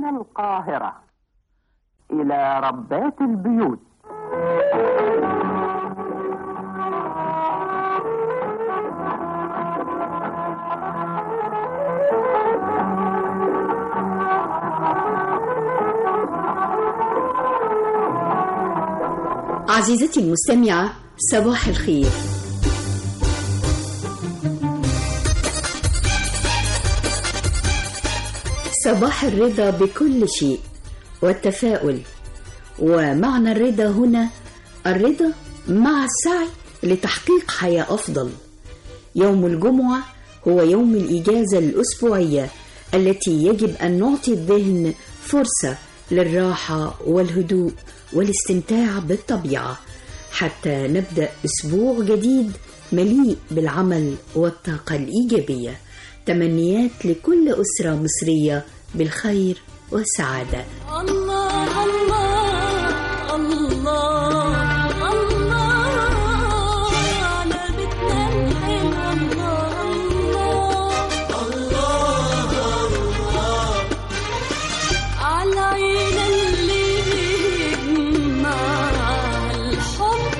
القاهرة إلى ربات البيوت عزيزتي المستمعة صباح الخير صباح الرضا بكل شيء والتفاؤل ومعنى الرضا هنا الرضا مع السعي لتحقيق حياة أفضل يوم الجمعة هو يوم الإجازة الأسبوعية التي يجب أن نعطي الذهن فرصة للراحة والهدوء والاستمتاع بالطبيعة حتى نبدأ أسبوع جديد مليء بالعمل والطاقة الإيجابية تمنيات لكل أسرة مصرية بالخير والسعادة الله الله الله الله على بيتنا الحلو الله الله على عينا اللي بيجمع الحب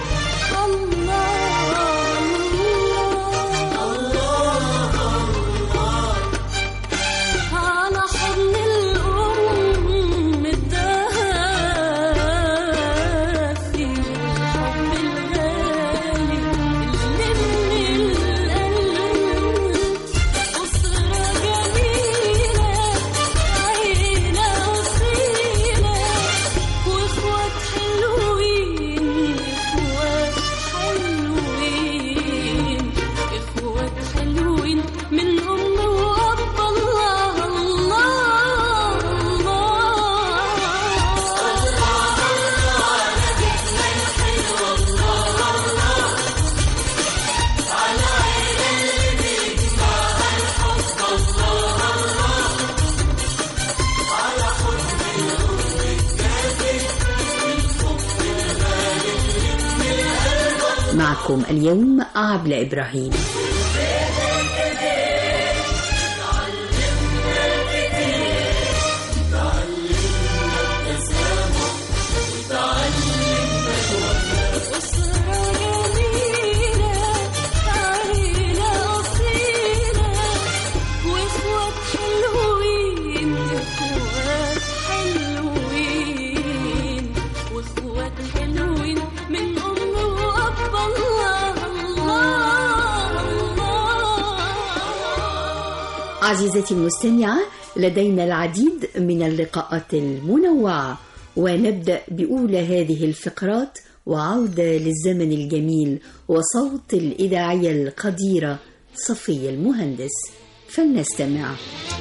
الله على حضن الأم الدافي والحب الغالي اللي من القلب أسرة جميلة عيلة أصيلة وإخوات حلوين إخوات حلوين إخوات حلوين من أم وأب الله الله معكم اليوم عبلة إبراهيم أسرة جميلة عيلة أصيلة وإخوات حلوين إخوات حلوين وإخوات حلوين من أم وأب الله الله الله عزيزتي المستمعة لدينا العديد من اللقاءات المنوعة ونبدأ بأولى هذه الفقرات وعودة للزمن الجميل وصوت الإذاعية القديرة صفية المهندس فلنستمع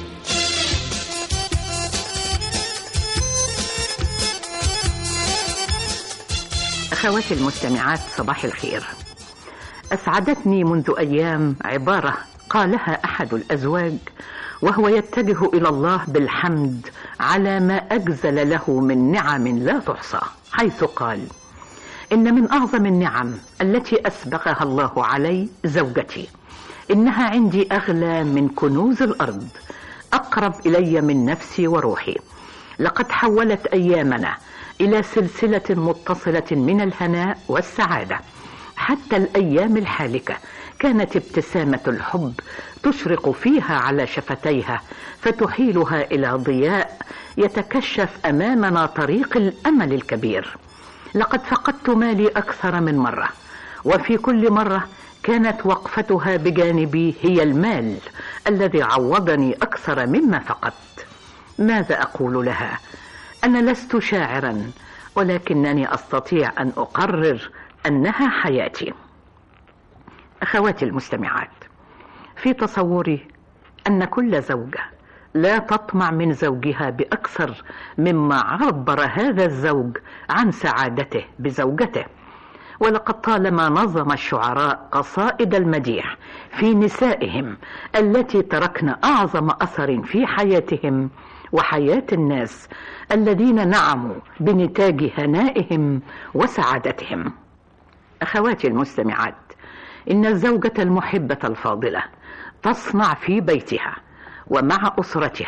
أخواتي المستمعات صباح الخير أسعدتني منذ أيام عبارة قالها أحد الأزواج وهو يتجه إلى الله بالحمد على ما أجزل له من نعم لا تحصى حيث قال إن من أعظم النعم التي أسبغها الله علي زوجتي إنها عندي أغلى من كنوز الأرض أقرب إلي من نفسي وروحي لقد حولت أيامنا إلى سلسلة متصلة من الهناء والسعادة حتى الأيام الحالكة كانت ابتسامة الحب تشرق فيها على شفتيها فتحيلها إلى ضياء يتكشف أمامنا طريق الأمل الكبير لقد فقدت مالي أكثر من مرة وفي كل مرة كانت وقفتها بجانبي هي المال الذي عوضني أكثر مما فقدت ماذا أقول لها أنا لست شاعرا ولكنني أستطيع أن أقرر أنها حياتي أخواتي المستمعات في تصوري أن كل زوجة لا تطمع من زوجها بأكثر مما عبر هذا الزوج عن سعادته بزوجته ولقد طالما نظم الشعراء قصائد المديح في نسائهم التي تركن أعظم أثر في حياتهم وحياة الناس الذين نعموا بنتاج هنائهم وسعادتهم أخواتي المستمعات إن الزوجة المحبة الفاضلة تصنع في بيتها ومع أسرتها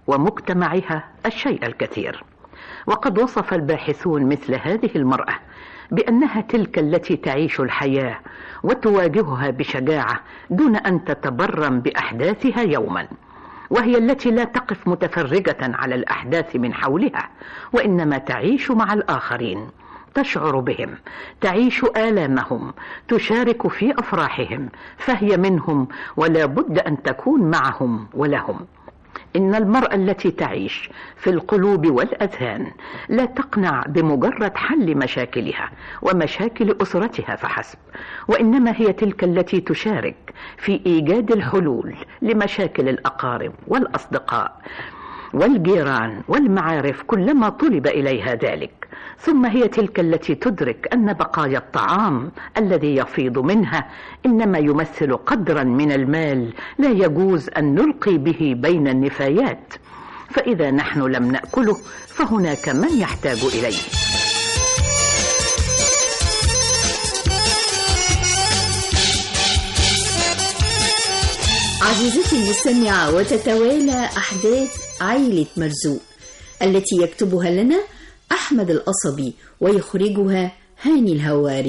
ومجتمعها الشيء الكثير وقد وصف الباحثون مثل هذه المراه بانها تلك التي تعيش الحياه وتواجهها بشجاعه دون ان تتبرم باحداثها يوما وهي التي لا تقف متفرجه على الاحداث من حولها وانما تعيش مع الاخرين تشعر بهم تعيش الامهم تشارك في افراحهم فهي منهم ولا بد ان تكون معهم ولهم ان المراه التي تعيش في القلوب والاذهان لا تقنع بمجرد حل مشاكلها ومشاكل اسرتها فحسب وانما هي تلك التي تشارك في ايجاد الحلول لمشاكل الاقارب والاصدقاء والجيران والمعارف كلما طلب اليها ذلك ثم هي تلك التي تدرك ان بقايا الطعام الذي يفيض منها انما يمثل قدرا من المال لا يجوز ان نلقي به بين النفايات فاذا نحن لم ناكله فهناك من يحتاج اليه عزيزتي المستمعة وتتوالى أحداث عائلة مرزوق التي يكتبها لنا أحمد القصبي ويخرجها هاني الهواري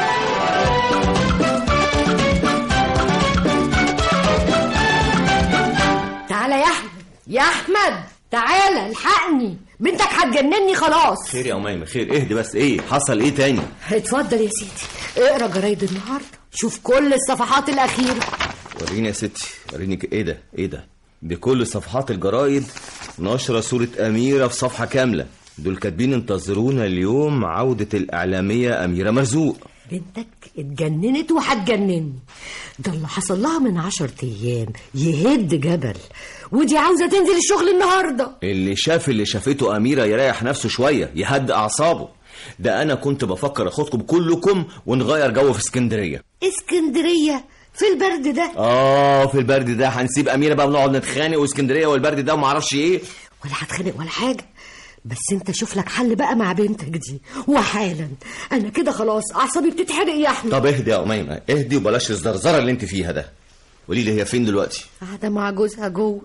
تعالى يا احمد يا احمد تعالى الحقني بنتك هتجنني خلاص خير يا أميمة خير اهدي بس ايه حصل ايه تاني اتفضل يا سيدي اقرا جرايد النهارده شوف كل الصفحات الاخيره وريني يا ستي وريني ك- ايه ده ايه ده بكل صفحات الجرايد نشرة صورة أميرة في صفحة كاملة دول كاتبين انتظرونا اليوم عودة الإعلامية أميرة مرزوق بنتك اتجننت وهتجنني ده اللي حصل لها من عشر ايام يهد جبل ودي عاوزه تنزل الشغل النهارده اللي شاف اللي شافته أميرة يريح نفسه شوية يهدي أعصابه ده أنا كنت بفكر أخدكم كلكم ونغير جو في اسكندرية اسكندريه في البرد ده آه في البرد ده هنسيب أميرة بقى ونقعد نتخانق واسكندرية والبرد ده ومعرفش إيه ولا هتخانق ولا حاجه بس انت شوف لك حل بقى مع بنتك دي وحالا انا كده خلاص اعصابي بتتحرق يا احمد طب اهدي يا أميمة اهدي وبلاش الزرزرة اللي انت فيها ده قولي لي هي فين دلوقتي قاعده مع جوزها جوه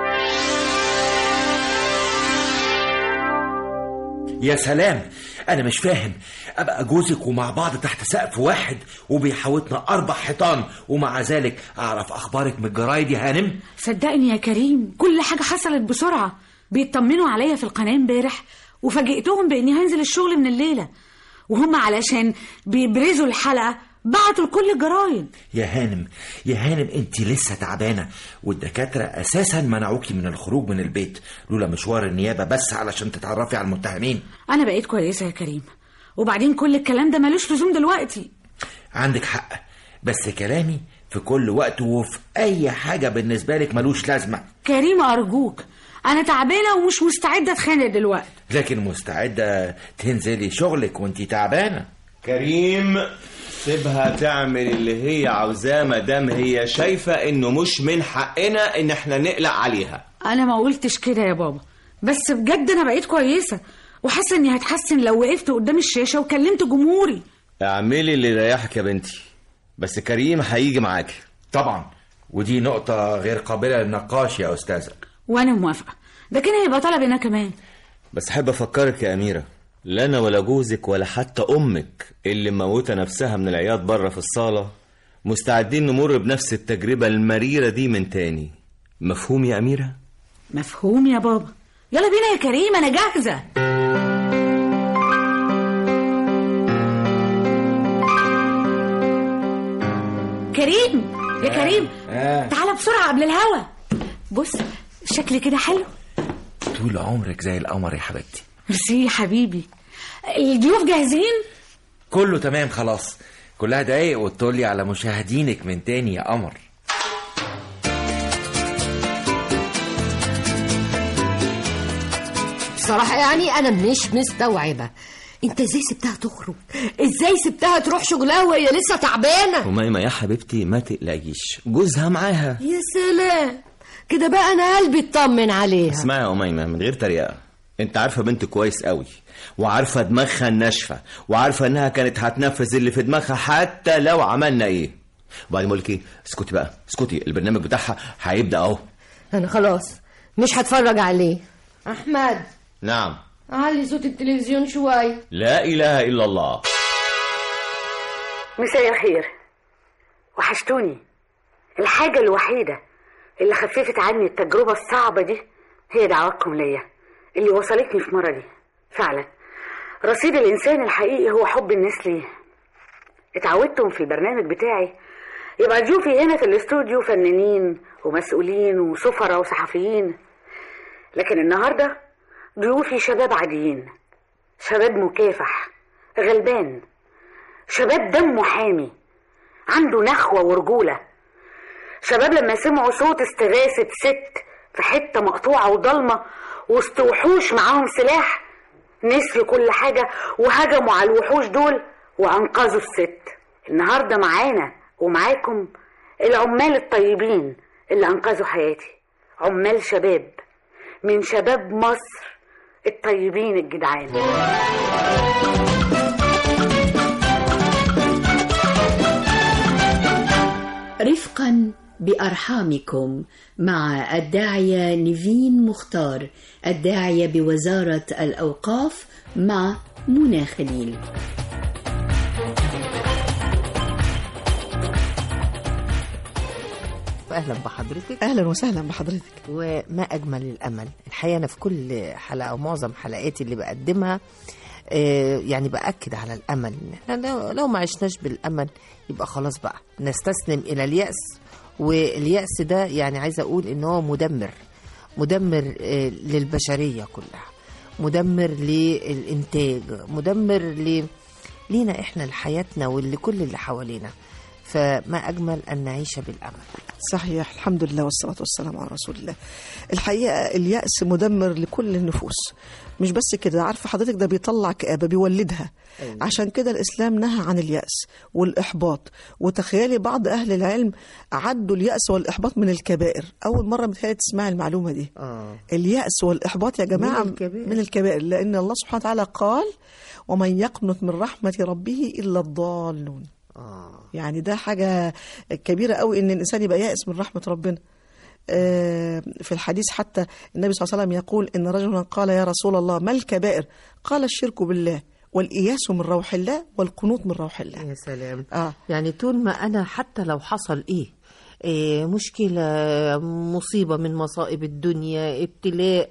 يا سلام انا مش فاهم ابقى جوزك ومع بعض تحت سقف واحد وبيحوطنا اربع حيطان ومع ذلك اعرف اخبارك من الجرايد يا هانم صدقني يا كريم كل حاجة حصلت بسرعة بيطمنوا عليا في القناة امبارح وفاجئتهم بإني هنزل الشغل من الليلة وهم علشان بيبرزوا الحلقة بعتوا لكل الجرايد يا هانم يا هانم انت لسه تعبانه والدكاتره اساسا منعوكي من الخروج من البيت لولا مشوار النيابه بس علشان تتعرفي على المتهمين أنا بقيت كويسة يا كريم وبعدين كل الكلام ده ملوش لزوم دلوقتي عندك حق بس كلامي في كل وقت وفي اي حاجه بالنسبه لك ملوش لازمه كريم أرجوك أنا تعبانة ومش مستعدة أتخانق دلوقتي لكن مستعده تنزلي شغلك وانت تعبانه كريم سيبها تعمل اللي هي عاوزاه مادام هي شايفة انه مش من حقنا ان احنا نقلق عليها أنا ما قلتش كده يا بابا بس بجد أنا بقيت كويسة وحاسة إني هتحسن لو وقفت قدام الشاشة وكلمت جمهوري اعملي اللي يريحك يا بنتي بس كريم هيجي معاكي طبعا ودي نقطه غير قابله للنقاش يا استاذه وأنا موافقة ده كده هيبقى طلب أنا كمان بس احب افكرك يا اميرة لا انا ولا جوزك ولا حتى امك اللي موتة نفسها من العياط بره في الصالة مستعدين نمر بنفس التجربة المريرة دي من تاني مفهوم يا اميرة؟ مفهوم يا بابا يلا بينا يا كريم أنا جاهزة كريم يا كريم آه. تعالى بسرعة قبل الهوا بص شكلي كده حلو طول عمرك زي القمر يا حبيبتي ميرسي يا حبيبي الضيوف جاهزين كله تمام خلاص كلها دقايق وتطلي على مشاهدينك من تاني يا قمر بصراحة يعني أنا مش مستوعبة أنت إزاي سبتها تخرج؟ إزاي سبتها تروح شغلها وهي لسه تعبانة؟ وميمة يا حبيبتي ما تقلقيش جوزها معاها يا سلام كده بقى أنا قلبي اطمن عليها اسمعي يا أميمة من غير تريقة انت عارفة بنت كويس قوي وعارفة دماغها الناشفة وعارفة انها كانت هتنفذ اللي في دماغها حتى لو عملنا ايه وبعدين بقول لك ايه اسكتي بقى اسكتي البرنامج بتاعها هيبدأ اهو أنا خلاص مش هتفرج عليه احمد نعم علي صوت التلفزيون شوي لا إله إلا الله مساء الخير وحشتوني الحاجة الوحيدة اللي خففت عني التجربة الصعبة دي هي دعواتكم ليا اللي وصلتني في مرضي فعلا رصيد الإنسان الحقيقي هو حب الناس ليه اتعودتم في البرنامج بتاعي يبقى ضيوفي هنا في الاستوديو فنانين ومسؤولين وسفراء وصحفيين لكن النهاردة ضيوفي شباب عاديين شباب مكافح غلبان شباب دمه حامي عنده نخوة ورجولة شباب لما سمعوا صوت استغاثة ست في حتة مقطوعة وضلمة وسط وحوش معاهم سلاح نسيوا كل حاجة وهجموا على الوحوش دول وأنقذوا الست النهاردة معانا ومعاكم العمال الطيبين اللي أنقذوا حياتي عمال شباب من شباب مصر الطيبين الجدعان رفقا بأرحامكم مع الداعية نيفين مختار الداعية بوزارة الأوقاف مع منى خليل اهلا بحضرتك اهلا وسهلا بحضرتك وما اجمل الامل الحقيقه انا في كل حلقه او معظم حلقاتي اللي بقدمها آه، يعني باكد على الامل إن احنا لو, لو ما عشناش بالامل يبقى خلاص بقى نستسلم الى الياس والياس ده يعني عايزه اقول ان هو مدمر مدمر آه، للبشريه كلها مدمر للانتاج مدمر ل لينا احنا لحياتنا ولكل اللي حوالينا فما اجمل ان نعيش بالامل صحيح الحمد لله والصلاة والسلام على رسول الله الحقيقة اليأس مدمر لكل النفوس مش بس كده عارفة حضرتك ده بيطلع كآبة بيولدها أيوة. عشان كده الإسلام نهى عن اليأس والإحباط وتخيلي بعض أهل العلم عدوا اليأس والإحباط من الكبائر أول مرة متهيألي تسمعي المعلومة دي اه اليأس والإحباط يا جماعة من الكبائر. من الكبائر لأن الله سبحانه وتعالى قال ومن يقنط من رحمة ربه إلا الضالون اه يعني ده حاجة كبيرة قوي إن الإنسان يبقى يائس من رحمة ربنا آه، في الحديث حتى النبي صلى الله عليه وسلم يقول إن رجلا قال يا رسول الله ما الكبائر قال الشرك بالله والإياس من روح الله والقنوط من روح الله يا سلام آه. يعني طول ما انا حتى لو حصل ايه, إيه مشكله مصيبه من مصائب الدنيا ابتلاء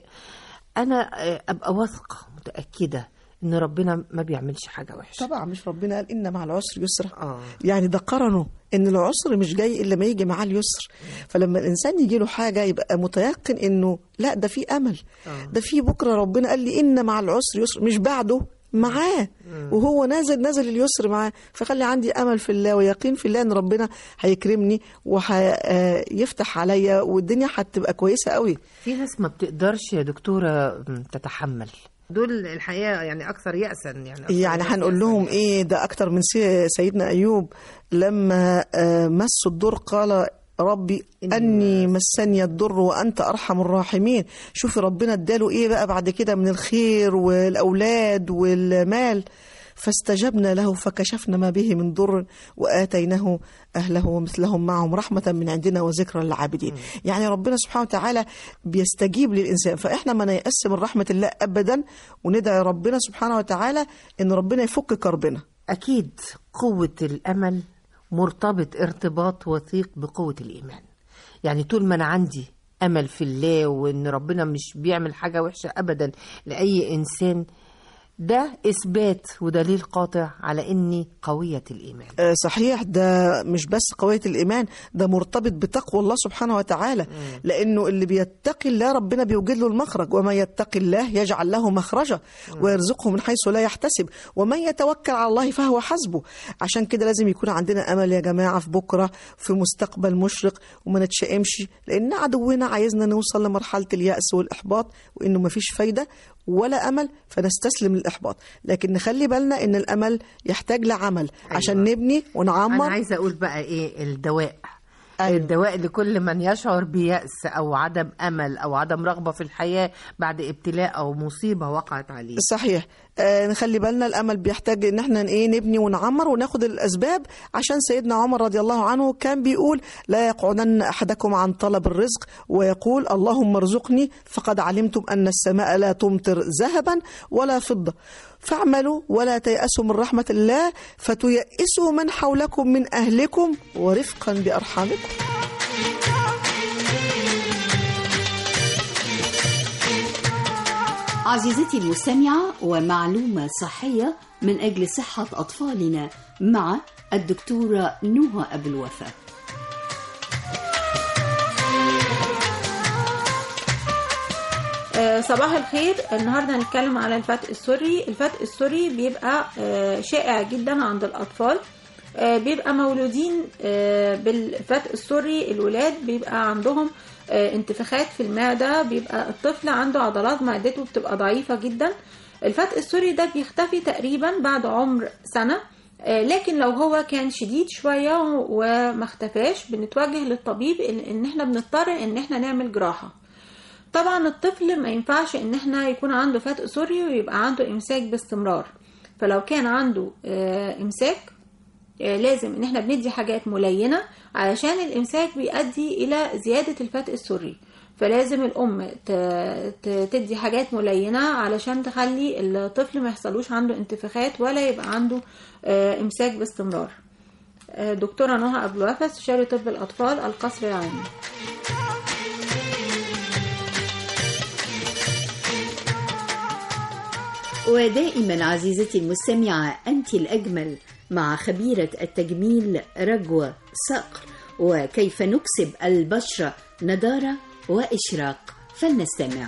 انا إيه، ابقى واثقه متاكده ان ربنا ما بيعملش حاجه وحشه طبعا مش ربنا قال إن مع العسر يسرا اه يعني ده قرنه ان العسر مش جاي الا ما يجي معاه اليسر فلما الانسان يجي له حاجه يبقى متيقن انه لا ده في امل ده في بكره ربنا قال لي ان مع العسر يسر مش بعده معاه وهو نازل نازل اليسر معاه فخلي عندي امل في الله ويقين في الله ان ربنا هيكرمني وهيفتح عليا والدنيا هتبقى كويسه قوي في ناس ما بتقدرش يا دكتوره م، تتحمل دول الحقيقه يعني اكثر يأسا يعني أكثر يعني ناس هنقول يأساً لهم يعني. ايه ده اكتر من سي- سيدنا ايوب لما آه، مسوا الضر قال ربي اني مسني الضر وانت ارحم الراحمين شوفي ربنا اداله ايه بقى بعد كده من الخير والاولاد والمال فاستجبنا له فكشفنا ما به من ضر واتيناه اهله ومثلهم معهم رحمه من عندنا وذكرى للعابدين يعني ربنا سبحانه وتعالى بيستجيب للانسان فاحنا ما نيأس من رحمه الله ابدا وندعي ربنا سبحانه وتعالى ان ربنا يفك كربنا أكيد قوة الأمل مرتبط ارتباط وثيق بقوة الإيمان يعني طول ما أنا عندي أمل في الله وإن ربنا مش بيعمل حاجة وحشة أبدا لأي إنسان ده إثبات ودليل قاطع على إني قوية الإيمان آه، صحيح ده مش بس قوية الإيمان ده مرتبط بتقوى الله سبحانه وتعالى لأنه اللي بيتقي الله ربنا بيوجد له المخرج وما يتقي الله يجعل له مخرجا ويرزقه من حيث لا يحتسب ومن يتوكل على الله فهو حسبه عشان كده لازم يكون عندنا أمل يا جماعة في بكرة في مستقبل مشرق وما نتشائمش لأن عدونا عايزنا نوصل لمرحلة اليأس والإحباط وإنه مفيش فايدة ولا امل فنستسلم للاحباط لكن نخلي بالنا ان الامل يحتاج لعمل أيوة. عشان نبني أنا ونعمر عايزة أقول بقى إيه الدواء الدواء لكل من يشعر بيأس أو عدم أمل أو عدم رغبة في الحياة بعد ابتلاء أو مصيبة وقعت عليه صحيح آه نخلي بالنا الامل بيحتاج ان احنا ايه نبني ونعمر وناخد الاسباب عشان سيدنا عمر رضي الله عنه كان بيقول لا يقعدن احدكم عن طلب الرزق ويقول اللهم ارزقني فقد علمتم ان السماء لا تمطر ذهبا ولا فضه فاعملوا ولا تيأسوا من رحمة الله فتيأسوا من حولكم من أهلكم ورفقا بأرحامكم عزيزتي المستمعة ومعلومة صحية من أجل صحة أطفالنا مع الدكتورة نوها أبو الوفا آه، صباح الخير النهارده هنتكلم على الفتق السري الفتق السري بيبقى آه، شائع جدا عند الاطفال آه، بيبقى مولودين آه، بالفتق السري الولاد بيبقى عندهم آه، انتفاخات في المعده بيبقى الطفل عنده عضلات معدته بتبقى ضعيفه جدا الفتق السري ده بيختفي تقريبا بعد عمر سنه آه، لكن لو هو كان شديد شويه وما اختفاش بنتوجه للطبيب ان إن احنا بنضطر ان احنا نعمل جراحه طبعا الطفل ما ينفعش ان احنا يكون عنده فتق سري ويبقى عنده امساك باستمرار فلو كان عنده آه، امساك آه، لازم ان احنا بندي حاجات ملينة علشان الامساك بيؤدي الى زيادة الفتق السري فلازم الام ت- ت- تدي حاجات ملينة علشان تخلي الطفل ما يحصلوش عنده انتفاخات ولا يبقى عنده آه، امساك باستمرار آه، دكتورة نهى أبو الوفا استشاري طب الأطفال القصر العيني ودائما عزيزتي المستمعة أنت الأجمل مع خبيرة التجميل رجوة صقر وكيف نكسب البشرة نضارة وإشراق فلنستمع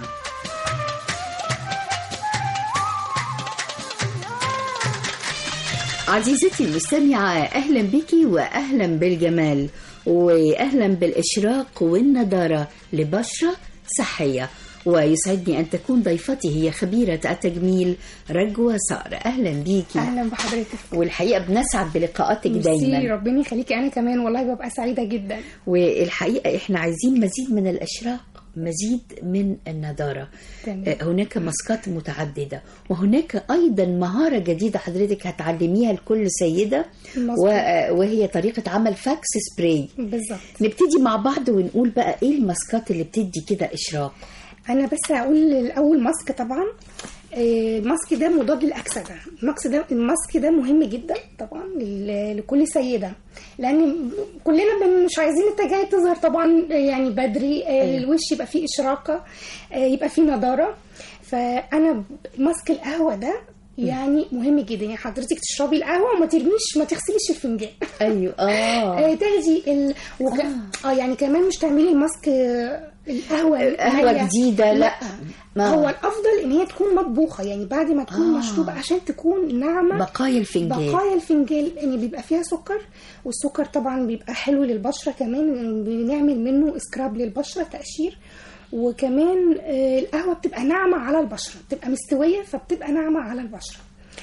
عزيزتي المستمعة أهلا بك وأهلا بالجمال وأهلا بالإشراق والنضارة لبشرة صحية ويسعدني أن تكون ضيفتي هي خبيرة التجميل رجوة صقر أهلا بيكي اهلا بحضرتك والحقيقة بنسعد بلقاءاتك ميرسي، دايما ربنا يخليكي انا كمان والله ببقى سعيده جدا والحقيقة احنا عايزين مزيد من الإشراق مزيد من النضارة تمام. آه، هناك ماسكات متعددة وهناك أيضا مهارة جديدة حضرتك هتعلميها لكل سيدة مظبوط. و- آه، وهي طريقة عمل فاكس سبراي بالظبط نبتدي مع بعض ونقول بقى ايه الماسكات اللي بتدي كده إشراق انا بس هقول الاول ماسك طبعا آه، الماسك ده مضاد للاكسده الماسك ده الماسك ده مهم جدا طبعا لل- لكل سيده لان كلنا بن- مش عايزين التجاعيد تظهر طبعا يعني بدري آه، الوش يبقى فيه اشراقه آه، يبقى فيه نضاره فانا ب- ماسك القهوه ده يعني مهم جدا يعني حضرتك تشربي القهوه وما ترميش ما تغسليش الفنجان ايوه اه آه، تاخدي ال... وك... اه يعني كمان مش تعملي ماسك آه، القهوه قهوة النية. جديدة، لا. ما- هو الافضل ان هي تكون مطبوخه يعني بعد ما تكون آه. مشروبه عشان تكون ناعمه بقايا الفنجان بقايا الفنجان لان بيبقى فيها سكر والسكر طبعا بيبقى حلو للبشره كمان بنعمل منه سكراب للبشره تقشير وكمان آه، القهوه بتبقى ناعمه على البشره بتبقى مستويه فبتبقى ناعمه على البشره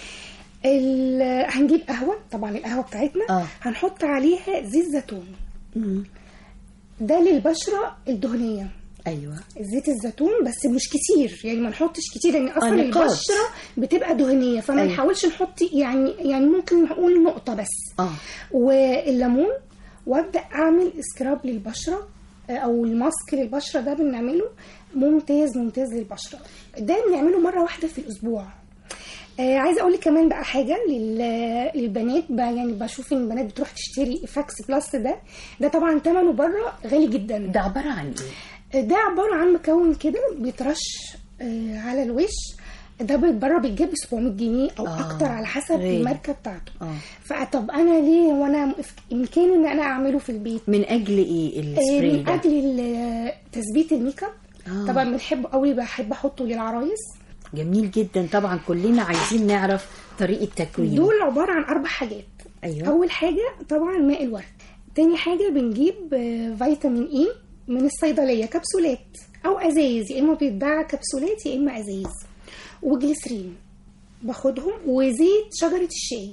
ال- هنجيب قهوه طبعا القهوه بتاعتنا آه. هنحط عليها زيت زيتون مم. ده للبشره الدهنيه ايوه زيت الزيتون بس مش كتير يعني ما نحطش كتير لان اصلا آه، نقاط. البشره بتبقى دهنيه فما أيوة. نحاولش نحط يعني يعني ممكن نقول نقطه بس اه والليمون وابدا اعمل سكراب للبشره آه، او الماسك للبشره ده بنعمله ممتاز ممتاز للبشره ده بنعمله مره واحده في الاسبوع آه عايزه اقول لك كمان بقى حاجه لل- للبنات بقى يعني بشوف ان البنات بتروح تشتري فاكس بلس ده ده طبعا ثمنه بره غالي جدا ده عبارة عن ايه ده عبارة عن مكون كده بيترش آه، على الوش ده بي- بره بيتجاب ب 700 جنيه او آه، آه اكتر على حسب غالي. الماركه بتاعته اه فطب انا ليه وانا امكاني ان انا اعمله في البيت من اجل ايه آه، السبراي من ده اجل ال- تثبيت الميك اب آه. طبعا بنحب قوي بحب احطه للعرايس جميل جدا طبعا كلنا عايزين نعرف طريقة تكوينه دول عباره عن اربع حاجات ايوه اول حاجه طبعا ماء الورد تاني حاجه بنجيب آه، فيتامين اي من الصيدليه كبسولات او ازايز يا اما بيتباع كبسولات يا اما ازايز وجليسرين باخدهم وزيت شجره الشاي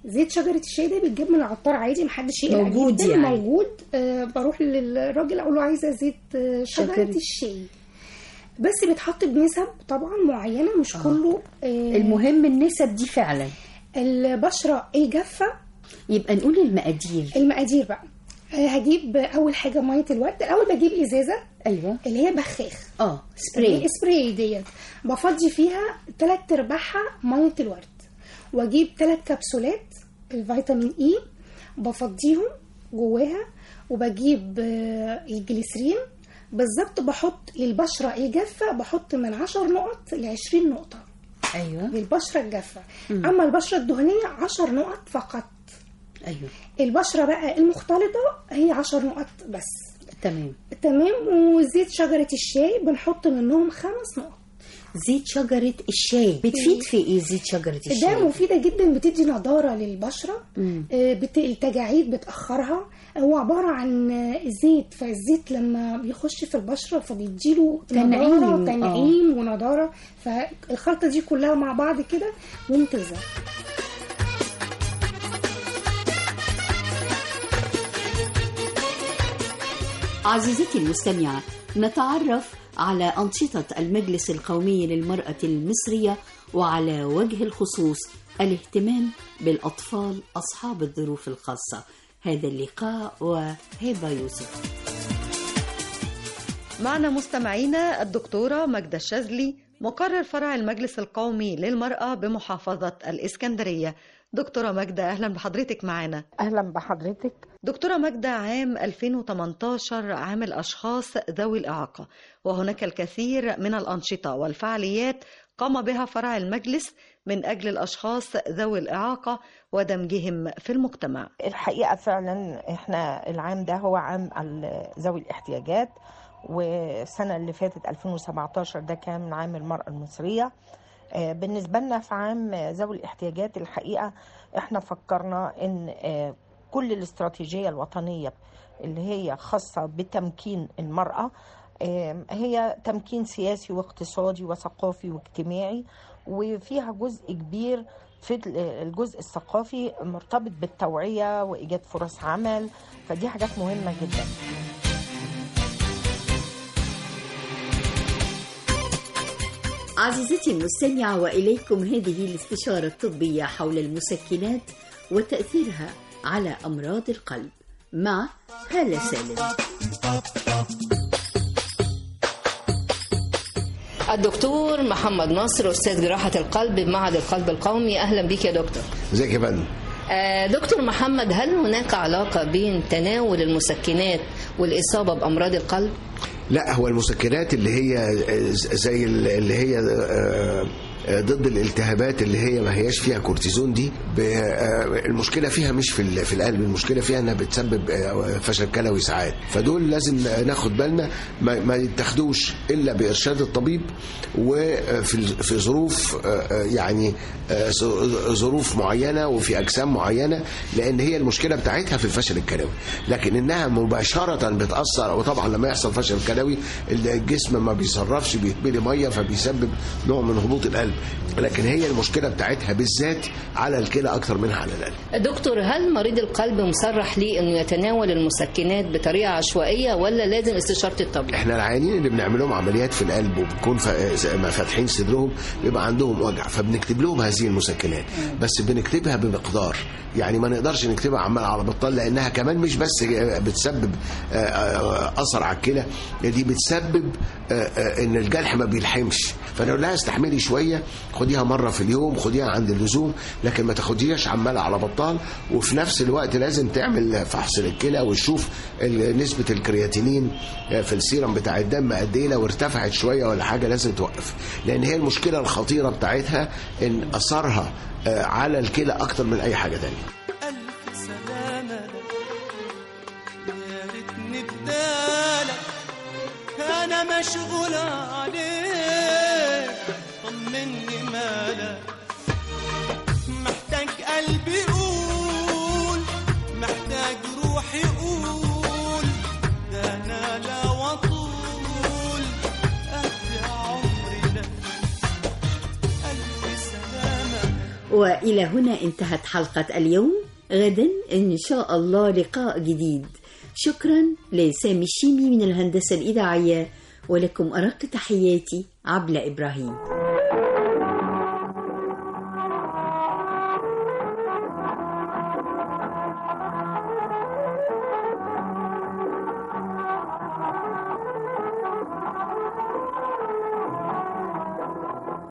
زيت شجره الشاي ده بيتجاب من العطار عادي محدش يقلق موجود جداً، يعني. موجود آه بروح للراجل اقول له عايزه زيت آه شجره شجرة. الشاي بس بيتحط بنسب طبعا معينه مش آه. كله آه المهم النسب دي فعلا البشره ايه جافه يبقى نقول المقادير المقادير بقى آه، هجيب اول حاجه ميه الورد الاول بجيب ازازه ايوه اللي هي بخاخ اه سبراي سبراي ديت بفضي فيها تلات ارباعها ميه الورد واجيب تلات كبسولات الفيتامين اي بفضيهم جواها وبجيب آه، الجليسرين بالظبط بحط للبشره الجافه بحط من 10 نقط ل 20 نقطه ايوه للبشره الجافه مم. اما البشره الدهنيه 10 نقط فقط ايوه البشره بقى المختلطه هي 10 نقط بس تمام تمام وزيت شجره الشاي بنحط منهم خمس نقط زيت شجرة الشاي بتفيد في ايه زيت شجرة الشاي؟ ده مفيدة جدا بتدي نضارة للبشرة مم. آه، بت... التجاعيد بتأخرها هو عبارة عن آه، زيت فالزيت لما بيخش في البشرة فبيديله تنعيم، نضارة آه. تنعيم ونضارة فالخلطة دي كلها مع بعض كده ممتازة عزيزتي المستمعة نتعرف على أنشطة المجلس القومي للمرأة المصرية وعلى وجه الخصوص الاهتمام بالأطفال أصحاب الظروف الخاصة هذا اللقاء وهبة يوسف معنا مستمعينا الدكتورة ماجدة الشاذلي مقرر فرع المجلس القومي للمرأة بمحافظة الإسكندرية دكتورة ماجدة أهلا بحضرتك معنا أهلا بحضرتك دكتورة ماجدة عام 2018 عام الأشخاص ذوي الإعاقة وهناك الكثير من الأنشطة والفعاليات قام بها فرع المجلس من أجل الأشخاص ذوي الإعاقة ودمجهم في المجتمع الحقيقة فعلا احنا العام ده هو عام ال- ذوي الاحتياجات والسنة اللي فاتت 2017 ده كان عام المرأة المصرية آه، بالنسبة لنا في عام ذوي الاحتياجات الحقيقة احنا فكرنا ان آه، كل الاستراتيجية الوطنية اللي هي خاصة بتمكين المرأة آه، هي تمكين سياسي واقتصادي وثقافي واجتماعي وفيها جزء كبير في الجزء الثقافي مرتبط بالتوعية وإيجاد فرص عمل فدي حاجات مهمة جدا عزيزتي المستمعة وإليكم هذه الاستشارة الطبية حول المسكنات وتأثيرها على أمراض القلب مع هالة سالم الدكتور محمد نصر استاذ جراحه القلب بمعهد القلب القومي اهلا بك يا دكتور ازيك يا فندم آه، دكتور محمد هل هناك علاقه بين تناول المسكنات والاصابه بامراض القلب لا هو المسكنات اللي هي زي اللي هي آه، آه، ضد الالتهابات اللي هي ما هياش فيها كورتيزون دي ب- آه، المشكله فيها مش في ال- في القلب المشكله فيها انها بتسبب آه، فشل كلوي ساعات فدول لازم ناخد بالنا ما ما يتاخدوش الا بارشاد الطبيب وفي ال- في ظروف آه، آه، يعني آه، ظ- ظروف معينه وفي اجسام معينه لان هي المشكله بتاعتها في الفشل الكلوي لكن انها مباشره بتاثر وطبعا لما يحصل فشل كلوي الجسم ما بيصرفش بيتملي ميه فبيسبب نوع من هبوط القلب لكن هي المشكله بتاعتها بالذات على الكلى اكتر منها على القلب دكتور هل مريض القلب مصرح ليه انه يتناول المسكنات بطريقه عشوائيه ولا لازم استشاره الطبيب احنا العيانين اللي بنعمل لهم عمليات في القلب وبنكون فا- ما فاتحين صدرهم بيبقى عندهم وجع فبنكتب لهم هذه المسكنات بس بنكتبها بمقدار يعني ما نقدرش نكتبها عمال على بطال لانها كمان مش بس بتسبب آه، آه، اثر على الكلى دي بتسبب آه، آه، ان الجرح ما بيلحمش فنقول لها استحملي شويه خديها مره في اليوم خديها عند اللزوم لكن ما تاخديهاش عمال على بطال وفي نفس الوقت لازم تعمل فحص للكلى وتشوف ال- نسبه الكرياتينين آه، في السيرم بتاع الدم قد ايه لو ارتفعت شويه ولا حاجه لازم توقف لان هي المشكله الخطيره بتاعتها ان اثرها آه، على الكلى اكتر من اي حاجه تانية ألف سلامة يا ريتني بدالك أنا مشغول عليك طمني مالك محتاج قلبي يقول محتاج روحي يقول ده أنا لا وطول أهدي عمري لك ألف سلامة وإلى هنا انتهت حلقة اليوم غدا إن شاء الله لقاء جديد شكرا لسامي الشيمي من الهندسة الإذاعية ولكم أرق تحياتي عبلة إبراهيم